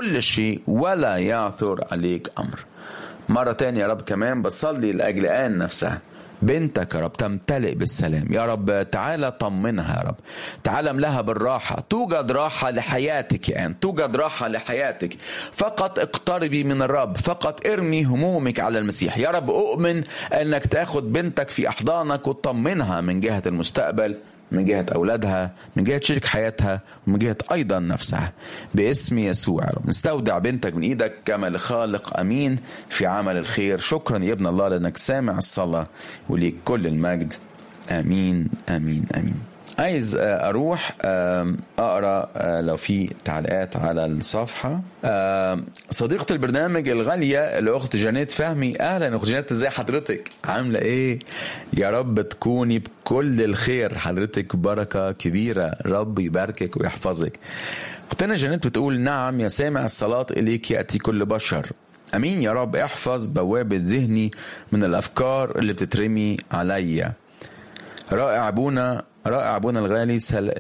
كل شيء ولا يعثر عليك أمر مرة تانية يا رب كمان بصلي لأجل آن نفسها بنتك يا رب تمتلئ بالسلام يا رب تعالى طمنها يا رب تعالى املاها بالراحة توجد راحة لحياتك يا آن توجد راحة لحياتك فقط اقتربي من الرب فقط ارمي همومك على المسيح يا رب أؤمن أنك تاخد بنتك في أحضانك وتطمنها من جهة المستقبل من جهة أولادها من جهة شريك حياتها ومن جهة أيضا نفسها باسم يسوع يا رب نستودع بنتك من إيدك كما لخالق أمين في عمل الخير شكرا يا ابن الله لأنك سامع الصلاة وليك كل المجد آمين آمين آمين عايز اروح اقرا لو في تعليقات على الصفحه صديقه البرنامج الغاليه الاخت جانيت فهمي اهلا اخت جانيت ازاي حضرتك عامله ايه يا رب تكوني بكل الخير حضرتك بركه كبيره رب يباركك ويحفظك اختنا جانيت بتقول نعم يا سامع الصلاه اليك ياتي كل بشر امين يا رب احفظ بوابه ذهني من الافكار اللي بتترمي عليا رائع ابونا رائع ابونا الغالي سل...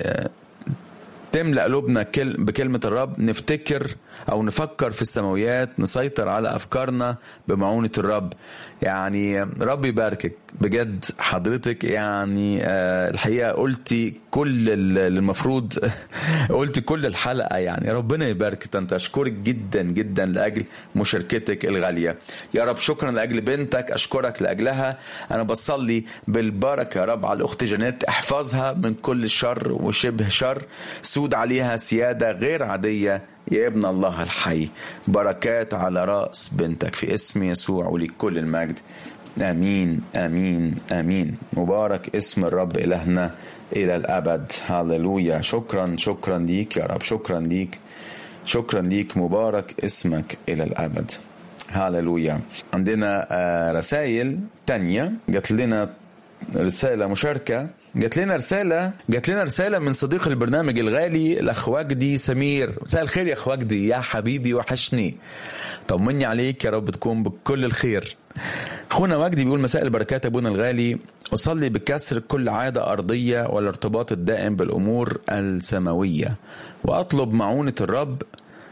تملأ قلوبنا كل... بكلمة الرب نفتكر أو نفكر في السماويات نسيطر على أفكارنا بمعونة الرب يعني رب يباركك بجد حضرتك يعني آه الحقيقة قلتي كل المفروض قلتي كل الحلقة يعني ربنا يباركك أنت أشكرك جدا جدا لأجل مشاركتك الغالية يا رب شكرا لأجل بنتك أشكرك لأجلها أنا بصلي بالبركة يا رب على الأخت جنات احفظها من كل شر وشبه شر سود عليها سيادة غير عادية يا ابن الله الحي بركات على رأس بنتك في اسم يسوع وليك كل المجد آمين آمين آمين مبارك اسم الرب إلهنا إلى الأبد هاللويا شكرا شكرا ليك يا رب شكرا ليك شكرا ليك مبارك اسمك إلى الأبد هاللويا عندنا رسائل تانية جات لنا رسالة مشاركة جات لنا رسالة جات لنا رسالة من صديق البرنامج الغالي الأخ وجدي سمير مساء الخير يا أخ وجدي يا حبيبي وحشني طمني عليك يا رب تكون بكل الخير اخونا وجدي بيقول مساء البركات ابونا الغالي اصلي بكسر كل عاده ارضيه والارتباط الدائم بالامور السماويه واطلب معونه الرب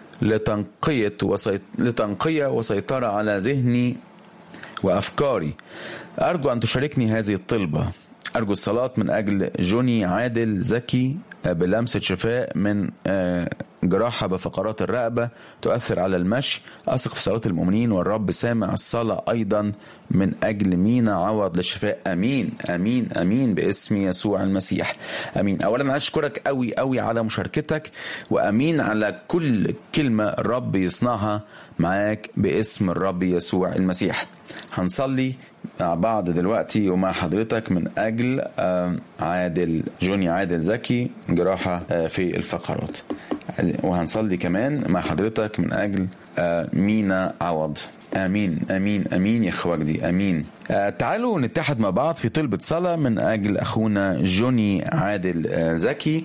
لتنقيه وسيط... لتنقيه وسيطره على ذهني وافكاري ارجو ان تشاركني هذه الطلبه أرجو الصلاة من أجل جوني عادل زكي بلمسة شفاء من جراحة بفقرات الرقبة تؤثر على المشي أثق في صلاة المؤمنين والرب سامع الصلاة أيضا من أجل مينا عوض للشفاء أمين أمين أمين باسم يسوع المسيح أمين أولا عايز أشكرك أوي أوي على مشاركتك وأمين على كل كلمة الرب يصنعها معاك باسم الرب يسوع المسيح هنصلي مع بعض دلوقتي ومع حضرتك من اجل عادل جوني عادل زكي جراحه في الفقرات وهنصلي كمان مع حضرتك من اجل مينا عوض امين امين امين يا اخواتي امين تعالوا نتحد مع بعض في طلبة صلاة من أجل أخونا جوني عادل زكي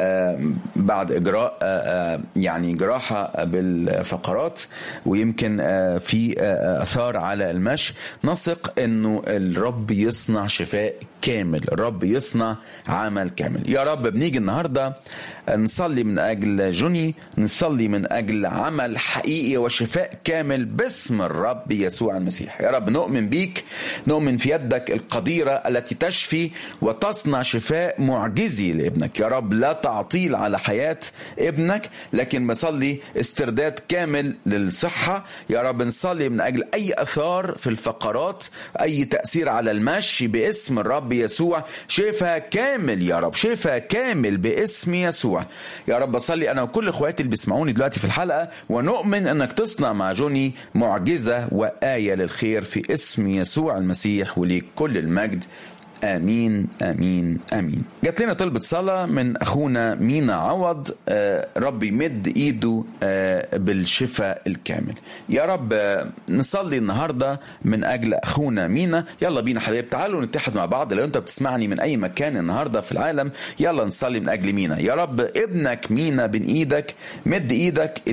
بعد اجراء يعني جراحه بالفقرات ويمكن في اثار على المشي نثق انه الرب يصنع شفاء كامل الرب يصنع عمل كامل يا رب بنيجي النهارده نصلي من اجل جوني نصلي من اجل عمل حقيقي وشفاء كامل باسم الرب يسوع المسيح يا رب نؤمن بيك نؤمن في يدك القديره التي تشفي وتصنع شفاء معجزي لابنك يا رب لا تعطيل على حياه ابنك لكن بصلي استرداد كامل للصحه يا رب نصلي من اجل اي اثار في الفقرات اي تاثير على المشي باسم الرب يسوع شفاء كامل يا رب شفاء كامل باسم يسوع يا رب اصلي انا وكل اخواتي اللي بيسمعوني دلوقتي في الحلقه ونؤمن انك تصنع مع جوني معجزه وايه للخير في اسم يسوع المسيح وليك كل المجد امين امين امين جات لنا طلبة صلاة من اخونا مينا عوض آه رب يمد ايده آه بالشفاء الكامل يا رب آه نصلي النهاردة من اجل اخونا مينا يلا بينا حبايب تعالوا نتحد مع بعض لو انت بتسمعني من اي مكان النهاردة في العالم يلا نصلي من اجل مينا يا رب ابنك مينا بين ايدك مد ايدك اليه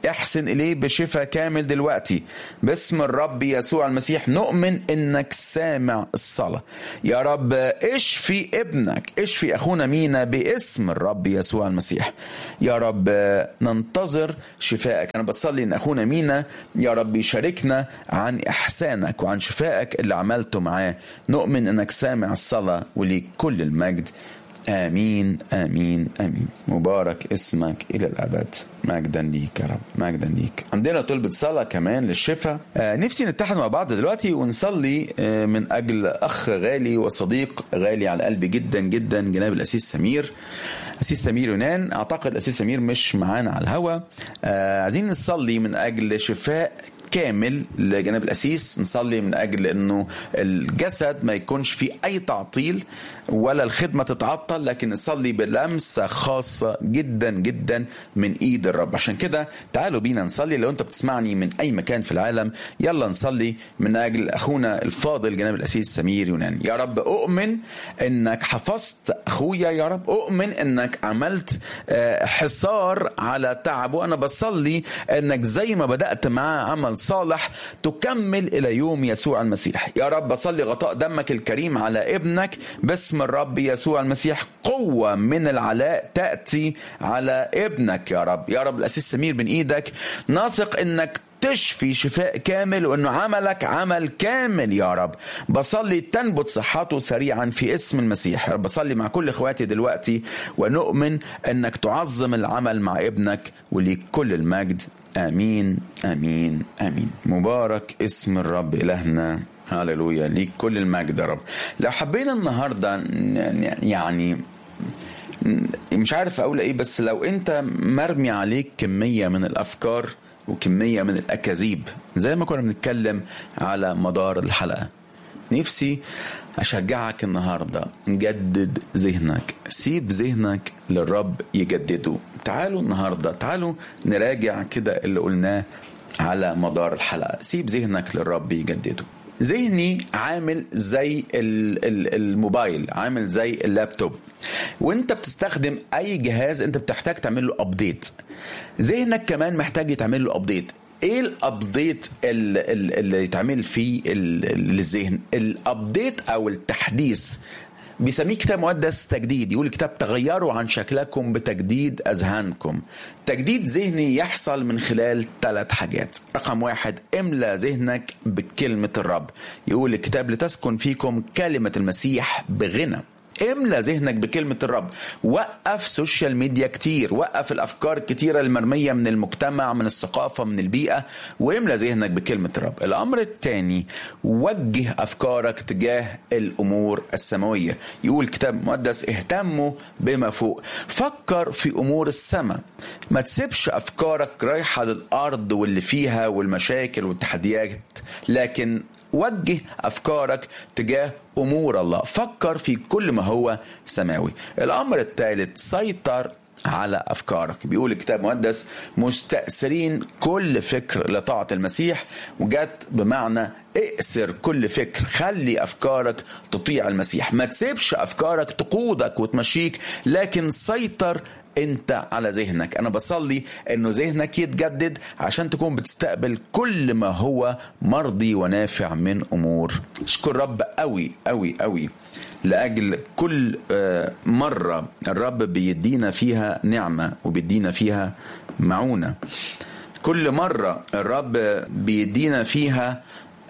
احسن اليه بشفاء كامل دلوقتي باسم الرب يسوع المسيح نؤمن انك سامع الصلاه يا رب اشفي ابنك اشفي اخونا مينا باسم الرب يسوع المسيح يا رب ننتظر شفائك انا بصلي ان اخونا مينا يا رب يشاركنا عن احسانك وعن شفائك اللي عملته معاه نؤمن انك سامع الصلاه وليك كل المجد امين امين امين مبارك اسمك الى الابد مجدا ليك يا رب مجدا ليك عندنا طلبة صلاة كمان للشفاء آه نفسي نتحد مع بعض دلوقتي ونصلي آه من أجل أخ غالي وصديق غالي على قلبي جدا جدا جناب الأسيس سمير أسيس سمير يونان أعتقد الأسيس سمير مش معانا على الهوا آه عايزين نصلي من أجل شفاء كامل لجناب الأسيس نصلي من أجل أنه الجسد ما يكونش فيه أي تعطيل ولا الخدمة تتعطل لكن نصلي بلمسة خاصة جدا جدا من إيد الرب عشان كده تعالوا بينا نصلي لو أنت بتسمعني من أي مكان في العالم يلا نصلي من أجل أخونا الفاضل جناب الأسيس سمير يونان يا رب أؤمن أنك حفظت أخويا يا رب أؤمن أنك عملت حصار على تعبه أنا بصلي أنك زي ما بدأت معاه عمل صالح تكمل إلى يوم يسوع المسيح يا رب بصلي غطاء دمك الكريم على ابنك باسم الرب يسوع المسيح قوة من العلاء تأتي على ابنك يا رب يا رب الأسيس سمير من إيدك ناطق إنك تشفي شفاء كامل وانه عملك عمل كامل يا رب بصلي تنبت صحته سريعا في اسم المسيح يا رب بصلي مع كل اخواتي دلوقتي ونؤمن انك تعظم العمل مع ابنك وليك كل المجد امين امين امين مبارك اسم الرب الهنا هللويا ليك كل المجد يا رب لو حبينا النهارده يعني مش عارف اقول ايه بس لو انت مرمي عليك كميه من الافكار وكميه من الاكاذيب زي ما كنا بنتكلم على مدار الحلقه نفسي اشجعك النهارده جدد ذهنك سيب ذهنك للرب يجدده تعالوا النهارده تعالوا نراجع كده اللي قلناه على مدار الحلقه سيب ذهنك للرب يجدده ذهني عامل زي الموبايل عامل زي اللابتوب وانت بتستخدم اي جهاز انت بتحتاج تعمل له ابديت ذهنك كمان محتاج يتعمل له ابديت ايه الابديت اللي يتعمل فيه للذهن الابديت او التحديث بيسميه كتاب مقدس تجديد يقول الكتاب تغيروا عن شكلكم بتجديد اذهانكم تجديد ذهني يحصل من خلال ثلاث حاجات رقم واحد املى ذهنك بكلمة الرب يقول الكتاب لتسكن فيكم كلمة المسيح بغنى املى ذهنك بكلمة الرب وقف سوشيال ميديا كتير وقف الأفكار الكتيرة المرمية من المجتمع من الثقافة من البيئة واملى ذهنك بكلمة الرب الأمر الثاني وجه أفكارك تجاه الأمور السماوية يقول كتاب مقدس اهتموا بما فوق فكر في أمور السماء ما تسيبش أفكارك رايحة للأرض واللي فيها والمشاكل والتحديات لكن وجه افكارك تجاه امور الله فكر في كل ما هو سماوي الامر الثالث سيطر على افكارك بيقول الكتاب المقدس مستأثرين كل فكر لطاعة المسيح وجت بمعنى اقسر كل فكر خلي افكارك تطيع المسيح ما تسيبش افكارك تقودك وتمشيك لكن سيطر انت على ذهنك انا بصلي انه ذهنك يتجدد عشان تكون بتستقبل كل ما هو مرضي ونافع من امور اشكر رب قوي قوي قوي لاجل كل مره الرب بيدينا فيها نعمه وبيدينا فيها معونه كل مره الرب بيدينا فيها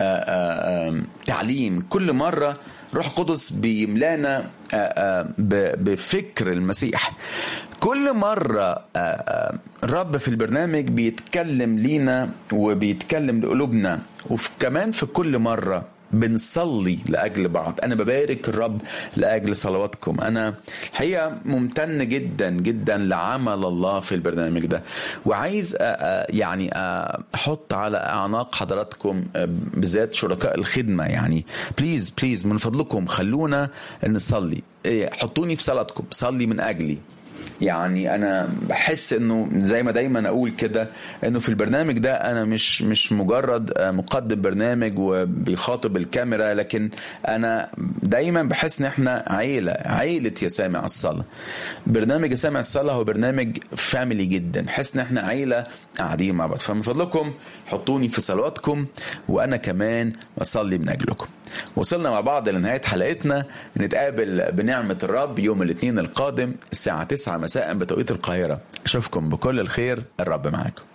تعليم كل مره روح قدس بيملانا بفكر المسيح كل مرة الرب في البرنامج بيتكلم لينا وبيتكلم لقلوبنا وكمان في كل مرة بنصلي لاجل بعض انا ببارك الرب لاجل صلواتكم انا الحقيقه ممتن جدا جدا لعمل الله في البرنامج ده وعايز يعني احط على اعناق حضراتكم بالذات شركاء الخدمه يعني بليز بليز من فضلكم خلونا نصلي حطوني في صلاتكم صلي من اجلي يعني انا بحس انه زي ما دايما اقول كده انه في البرنامج ده انا مش مش مجرد مقدم برنامج وبيخاطب الكاميرا لكن انا دايما بحس ان احنا عيله عيله يا سامع الصلاه برنامج يا سامع الصلاه هو برنامج فاميلي جدا بحس ان احنا عيله قاعدين مع بعض فمن فضلكم حطوني في صلواتكم وانا كمان بصلي من اجلكم وصلنا مع بعض لنهايه حلقتنا نتقابل بنعمه الرب يوم الاثنين القادم الساعه 9 مساء بتوقيت القاهره اشوفكم بكل الخير الرب معاكم